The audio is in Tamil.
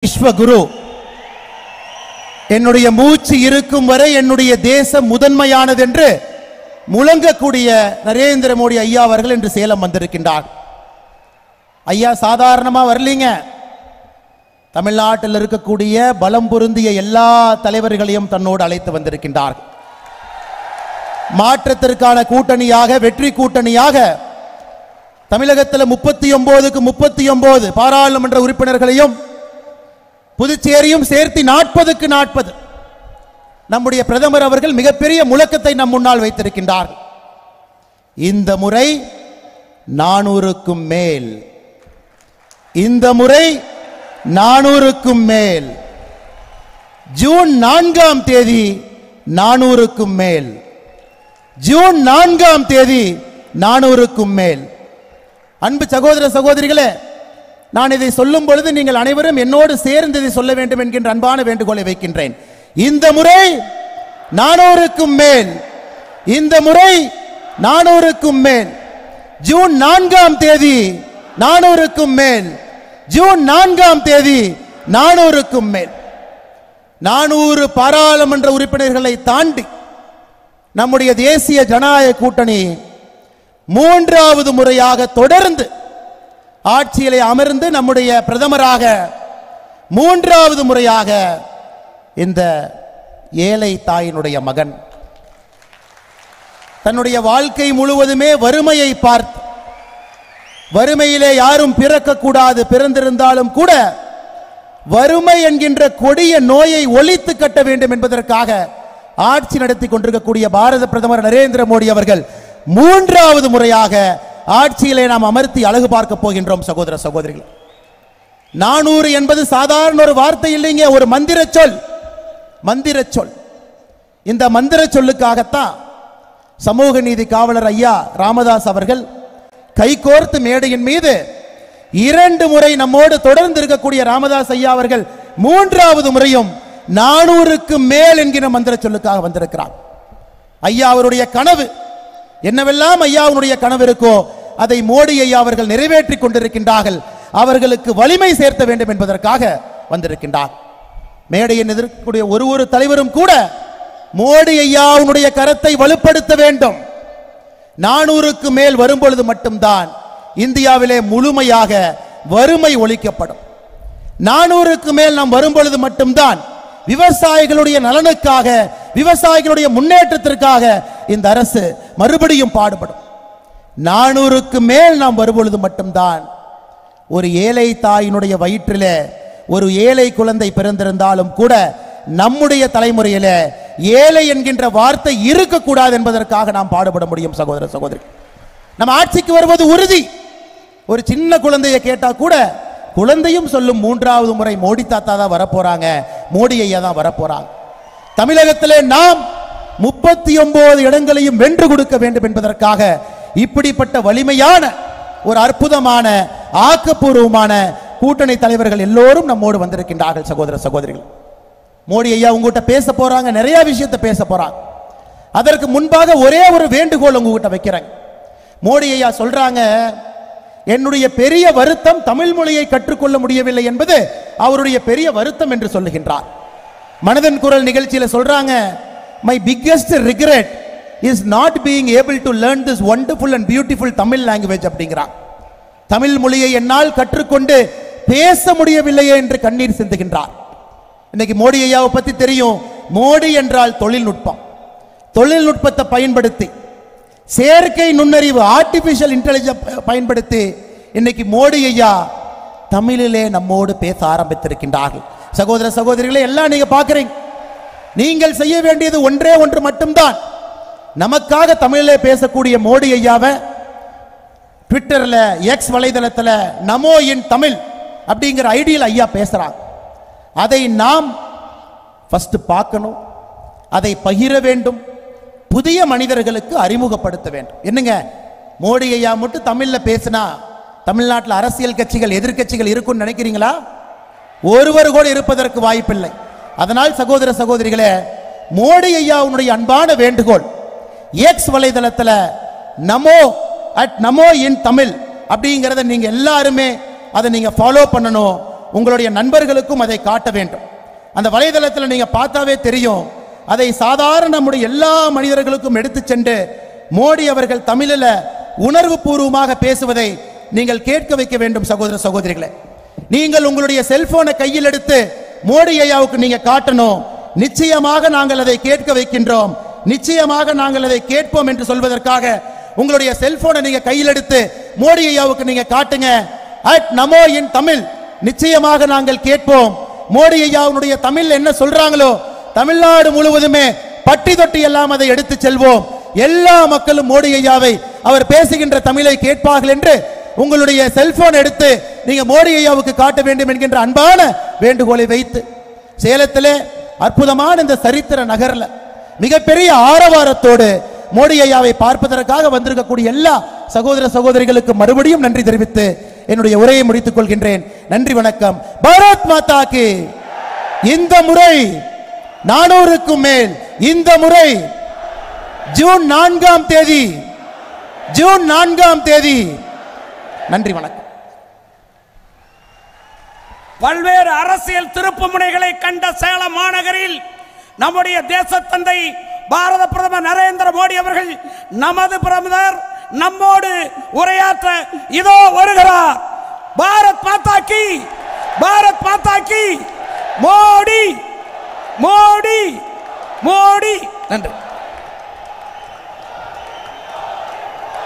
விஸ்வகுரு என்னுடைய மூச்சு இருக்கும் வரை என்னுடைய தேசம் முதன்மையானது என்று முழங்கக்கூடிய நரேந்திர மோடி ஐயா அவர்கள் இன்று சேலம் வந்திருக்கின்றார் ஐயா சாதாரணமா வரலீங்க தமிழ்நாட்டில் இருக்கக்கூடிய பலம் பொருந்திய எல்லா தலைவர்களையும் தன்னோடு அழைத்து வந்திருக்கின்றார் மாற்றத்திற்கான கூட்டணியாக வெற்றி கூட்டணியாக தமிழகத்தில் முப்பத்தி ஒன்பதுக்கு முப்பத்தி ஒன்பது பாராளுமன்ற உறுப்பினர்களையும் புதுச்சேரியும் சேர்த்து நாற்பதுக்கு நாற்பது நம்முடைய பிரதமர் அவர்கள் மிகப்பெரிய முழக்கத்தை நம் முன்னால் வைத்திருக்கின்றார் இந்த முறை நானூறுக்கும் மேல் இந்த முறை நானூறுக்கும் மேல் ஜூன் நான்காம் தேதி நானூறுக்கும் மேல் ஜூன் நான்காம் தேதி நானூறுக்கும் மேல் அன்பு சகோதர சகோதரிகளே நான் இதை சொல்லும் பொழுது நீங்கள் அனைவரும் என்னோடு சேர்ந்து இதை சொல்ல வேண்டும் என்கின்ற அன்பான வேண்டுகோளை வைக்கின்றேன் இந்த முறை நானூறுக்கும் மேல் இந்த முறை நானூறுக்கும் மேல் ஜூன் நான்காம் தேதி நானூறுக்கும் மேல் ஜூன் நான்காம் தேதி நானூறுக்கும் மேல் நானூறு பாராளுமன்ற உறுப்பினர்களை தாண்டி நம்முடைய தேசிய ஜனநாயக கூட்டணி மூன்றாவது முறையாக தொடர்ந்து ஆட்சியிலே அமர்ந்து நம்முடைய பிரதமராக மூன்றாவது முறையாக இந்த ஏழை தாயினுடைய மகன் தன்னுடைய வாழ்க்கை முழுவதுமே வறுமையை பார்த்து வறுமையிலே யாரும் பிறக்கக்கூடாது பிறந்திருந்தாலும் கூட வறுமை என்கின்ற கொடிய நோயை ஒழித்து கட்ட வேண்டும் என்பதற்காக ஆட்சி நடத்தி கொண்டிருக்கக்கூடிய பாரத பிரதமர் நரேந்திர மோடி அவர்கள் மூன்றாவது முறையாக ஆட்சியிலே நாம் அமர்த்தி அழகு பார்க்க போகின்றோம் சகோதர சகோதரிகள் நானூறு என்பது சாதாரண ஒரு வார்த்தை இல்லைங்க ஒரு மந்திர சொல் மந்திர சொல் இந்த மந்திர சொல்லுக்காகத்தான் சமூக நீதி காவலர் ஐயா ராமதாஸ் அவர்கள் கைகோர்த்து மேடையின் மீது இரண்டு முறை நம்மோடு தொடர்ந்து இருக்கக்கூடிய ராமதாஸ் ஐயா அவர்கள் மூன்றாவது முறையும் நானூறுக்கு மேல் என்கிற மந்திர சொல்லுக்காக வந்திருக்கிறார் ஐயா அவருடைய கனவு என்னவெல்லாம் ஐயாவுடைய கனவு இருக்கோ அதை மோடி ஐயா அவர்கள் நிறைவேற்றி கொண்டிருக்கின்றார்கள் அவர்களுக்கு வலிமை சேர்த்த வேண்டும் என்பதற்காக வந்திருக்கின்றார் மேடையில் எதிர்க்கக்கூடிய ஒரு ஒரு தலைவரும் கூட மோடி ஐயாவுடைய கரத்தை வலுப்படுத்த வேண்டும் நானூறுக்கு மேல் வரும்பொழுது மட்டும்தான் இந்தியாவிலே முழுமையாக வறுமை ஒழிக்கப்படும் நானூறுக்கு மேல் நாம் வரும்பொழுது மட்டும்தான் விவசாயிகளுடைய நலனுக்காக விவசாயிகளுடைய முன்னேற்றத்திற்காக இந்த அரசு மறுபடியும் பாடுபடும் நானூறுக்கு மேல் நாம் வரும்பொழுது மட்டும்தான் ஒரு ஏழை தாயினுடைய வயிற்றிலே ஒரு ஏழை குழந்தை பிறந்திருந்தாலும் கூட நம்முடைய தலைமுறையில ஏழை என்கின்ற வார்த்தை இருக்கக்கூடாது என்பதற்காக நாம் பாடுபட முடியும் சகோதர சகோதரி நம்ம ஆட்சிக்கு வருவது உறுதி ஒரு சின்ன குழந்தையை கேட்டா கூட குழந்தையும் சொல்லும் மூன்றாவது முறை மோடி தாத்தா தான் வரப்போறாங்க மோடி ஐயா தான் வரப்போறாங்க தமிழகத்திலே நாம் முப்பத்தி ஒன்பது இடங்களையும் வென்று கொடுக்க வேண்டும் என்பதற்காக இப்படிப்பட்ட வலிமையான ஒரு அற்புதமான ஆக்கப்பூர்வமான கூட்டணி தலைவர்கள் எல்லோரும் நம்மோடு வந்திருக்கின்றார்கள் சகோதர சகோதரிகள் மோடி ஐயா உங்ககிட்ட பேச போறாங்க நிறைய விஷயத்தை பேச போறாங்க அதற்கு முன்பாக ஒரே ஒரு வேண்டுகோள் உங்ககிட்ட வைக்கிறேன் மோடி ஐயா சொல்றாங்க என்னுடைய பெரிய வருத்தம் தமிழ் மொழியை கற்றுக்கொள்ள முடியவில்லை என்பது அவருடைய பெரிய வருத்தம் என்று சொல்லுகின்றார் மனதின் குரல் நிகழ்ச்சியில சொல்றாங்க my biggest regret is not being able to learn this wonderful and beautiful Tamil language அப்படிங்கிறார் தமிழ் மொழியை என்னால் கற்றுக்கொண்டு பேச முடியவில்லையே என்று கண்ணீர் சிந்துகின்றார் இன்னைக்கு மோடி ஐயாவை பத்தி தெரியும் மோடி என்றால் தொழில்நுட்பம் தொழில்நுட்பத்தை பயன்படுத்தி செயற்கை நுண்ணறிவு ஆர்டிபிஷியல் இன்டெலிஜென்ஸ் பயன்படுத்தி இன்னைக்கு மோடி ஐயா தமிழிலே நம்மோடு பேச ஆரம்பித்திருக்கின்றார்கள் சகோதர சகோதரிகளை எல்லாம் நீங்க பார்க்கறீங்க நீங்கள் செய்ய வேண்டியது ஒன்றே ஒன்று மட்டும்தான் நமக்காக தமிழிலே பேசக்கூடிய மோடி ஐயாவை ட்விட்டர்ல எக்ஸ் வலைதளத்துல நமோ இன் தமிழ் அப்படிங்கிற ஐடியில் ஐயா பேசுறாங்க அதை நாம் ஃபர்ஸ்ட் பார்க்கணும் அதை பகிர வேண்டும் புதிய மனிதர்களுக்கு அறிமுகப்படுத்த வேண்டும் என்னங்க மோடி ஐயா மட்டும் தமிழ்ல பேசினா தமிழ்நாட்டில் அரசியல் கட்சிகள் எதிர்க்கட்சிகள் இருக்கும்னு நினைக்கிறீங்களா ஒருவர் கூட இருப்பதற்கு வாய்ப்பில்லை அதனால் சகோதர சகோதரிகளே மோடி ஐயாவுடைய அன்பான வேண்டுகோள் எக்ஸ் வலைதளத்தில் நமோ அட் நமோ இன் தமிழ் அப்படிங்கிறத நீங்க எல்லாருமே அதை நீங்க ஃபாலோ பண்ணணும் உங்களுடைய நண்பர்களுக்கும் அதை காட்ட வேண்டும் அந்த வலைதளத்தில் நீங்க பார்த்தாவே தெரியும் அதை சாதாரண நம்முடைய எல்லா மனிதர்களுக்கும் எடுத்து சென்று மோடி அவர்கள் தமிழில் உணர்வு பூர்வமாக பேசுவதை நீங்கள் கேட்க வைக்க வேண்டும் சகோதர சகோதரிகளே நீங்கள் உங்களுடைய செல்போனை கையில் எடுத்து மோடி ஐயாவுக்கு நீங்க காட்டணும் நிச்சயமாக நாங்கள் அதை கேட்க வைக்கின்றோம் நிச்சயமாக நாங்கள் அதை கேட்போம் என்று சொல்வதற்காக உங்களுடைய செல்போனை நீங்க கையில் எடுத்து மோடி ஐயாவுக்கு நீங்க காட்டுங்க அட் நமோ இன் தமிழ் நிச்சயமாக நாங்கள் கேட்போம் மோடி ஐயாவுடைய தமிழ் என்ன சொல்றாங்களோ தமிழ்நாடு முழுவதுமே பட்டி தொட்டி எல்லாம் அதை எடுத்து செல்வோம் எல்லா மக்களும் மோடி ஐயாவை அவர் பேசுகின்ற தமிழை கேட்பார்கள் என்று உங்களுடைய செல்போன் எடுத்து நீங்க மோடி ஐயாவுக்கு காட்ட வேண்டும் என்கின்ற அன்பான வேண்டுகோளை வைத்து சேலத்திலே அற்புதமான இந்த சரித்திர நகர்ல மிகப்பெரிய ஆரவாரத்தோடு மோடி ஐயாவை பார்ப்பதற்காக வந்திருக்கக்கூடிய எல்லா சகோதர சகோதரிகளுக்கு மறுபடியும் நன்றி தெரிவித்து என்னுடைய உரையை முடித்துக் கொள்கின்றேன் நன்றி வணக்கம் பாரத் மாதாக்கு இந்த முறை நானூறுக்கும் மேல் இந்த முறை ஜூன் நான்காம் தேதி ஜூன் நான்காம் தேதி நன்றி வணக்கம் பல்வேறு அரசியல் திருப்புமுனைகளை கண்ட சேலம் மாநகரில் நம்முடைய தேசத்தந்தை பாரத பிரதமர் நரேந்திர மோடி அவர்கள் நமது பிரதமர் நம்மோடு உரையாற்ற இதோ வருகிறார் பாரத் மாதா கி பாரத் மாதா கி மோடி மோடி மோடி நன்றி